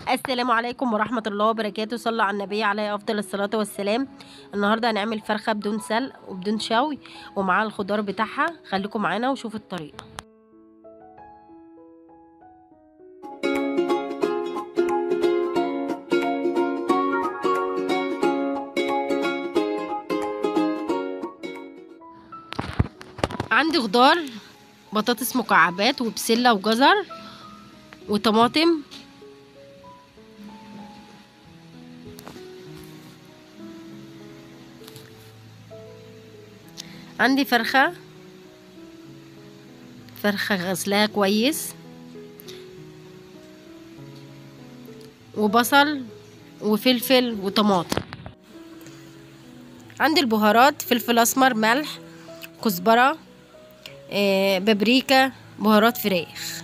السلام عليكم ورحمة الله وبركاته صلى على النبي عليه أفضل الصلاة والسلام النهاردة هنعمل فرخة بدون سلق وبدون شوي ومعاها الخضار بتاعها خليكم معانا وشوفوا الطريقة عندي خضار بطاطس مكعبات وبسلة وجزر وطماطم عندي فرخة فرخة غسلاها كويس وبصل وفلفل وطماطم عندي البهارات فلفل اسمر ملح كزبرة آه، بابريكا بهارات فراخ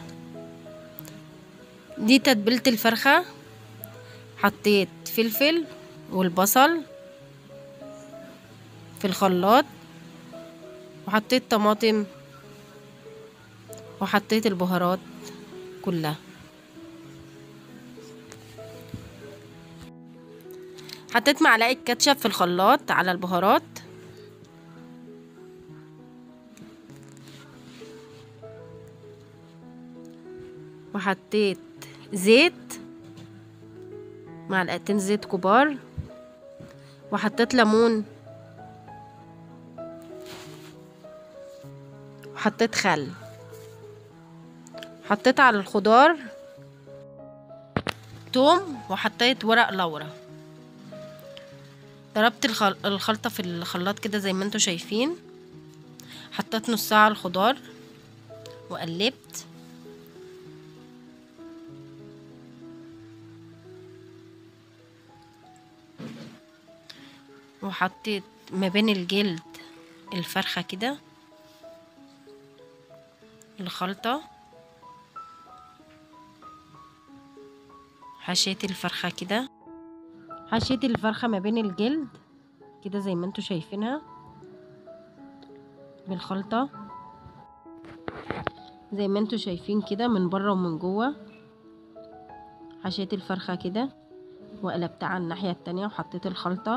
دي تتبيلة الفرخة حطيت فلفل والبصل في الخلاط وحطيت طماطم وحطيت البهارات كلها حطيت معلقة كاتشب في الخلاط على البهارات وحطيت زيت معلقتين زيت كبار وحطيت ليمون وحطيت خل حطيت على الخضار توم وحطيت ورق لورا ضربت الخل... الخلطة في الخلاط كده زي ما انتوا شايفين حطيت نص ساعة الخضار وقلبت وحطيت ما بين الجلد الفرخة كده الخلطة حشيت الفرخة كده حشيت الفرخة ما بين الجلد كده زي ما انتوا شايفينها بالخلطة زي ما انتوا شايفين كده من بره ومن جوه حشيت الفرخة كده وقلبتها على الناحية التانية وحطيت الخلطة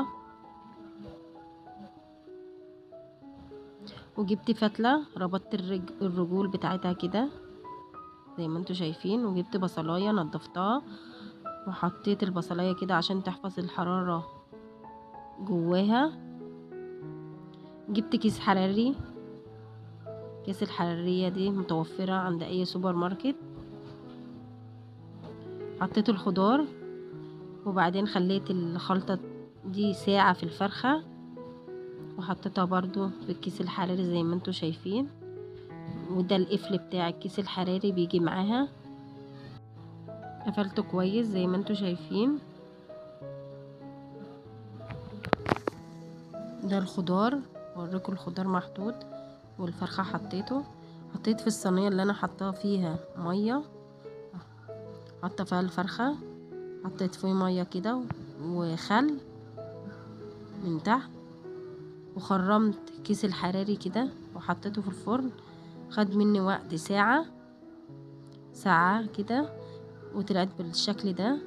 وجبت فتلة ربطت الرج... الرجول بتاعتها كده زي ما انتوا شايفين وجبت بصلاية نضفتها وحطيت البصلاية كده عشان تحفظ الحرارة جواها جبت كيس حراري كيس الحرارية دي متوفرة عند اي سوبر ماركت حطيت الخضار وبعدين خليت الخلطة دي ساعة في الفرخة وحطيتها برضو في الكيس الحراري زي ما انتوا شايفين وده القفل بتاع الكيس الحراري بيجي معاها قفلته كويس زي ما انتوا شايفين ده الخضار اوريكم الخضار محطوط والفرخة حطيته حطيت في الصينية اللي انا حطاها فيها مية حاطة فيها الفرخة حطيت فيه مية كده وخل من تحت وخرمت كيس الحراري كده وحطيته في الفرن خد مني وقت ساعة ساعة كده وطلعت بالشكل ده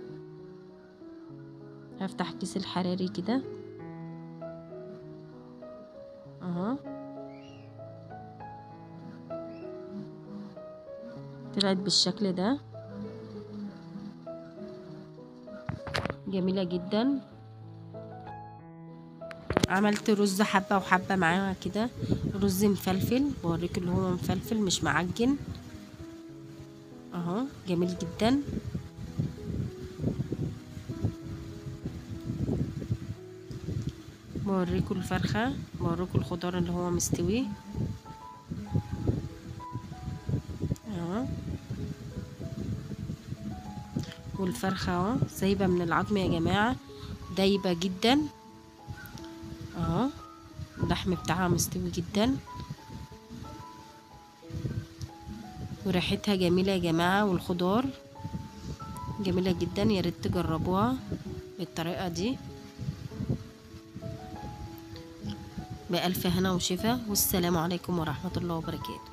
هفتح كيس الحراري كده اهو طلعت بالشكل ده جميلة جدا عملت رز حبة وحبة معاها كده رز مفلفل بوريك اللي هو مفلفل مش معجن اهو جميل جدا بوريكم الفرخة بوريكم الخضار اللي هو مستوي اهو والفرخة اهو سايبة من العظم يا جماعة دايبة جدا اهو اللحم بتاعها مستوي جدا وريحتها جميلة يا جماعة والخضار جميلة جدا يا ريت تجربوها بالطريقة دي بألف هنا وشفا والسلام عليكم ورحمة الله وبركاته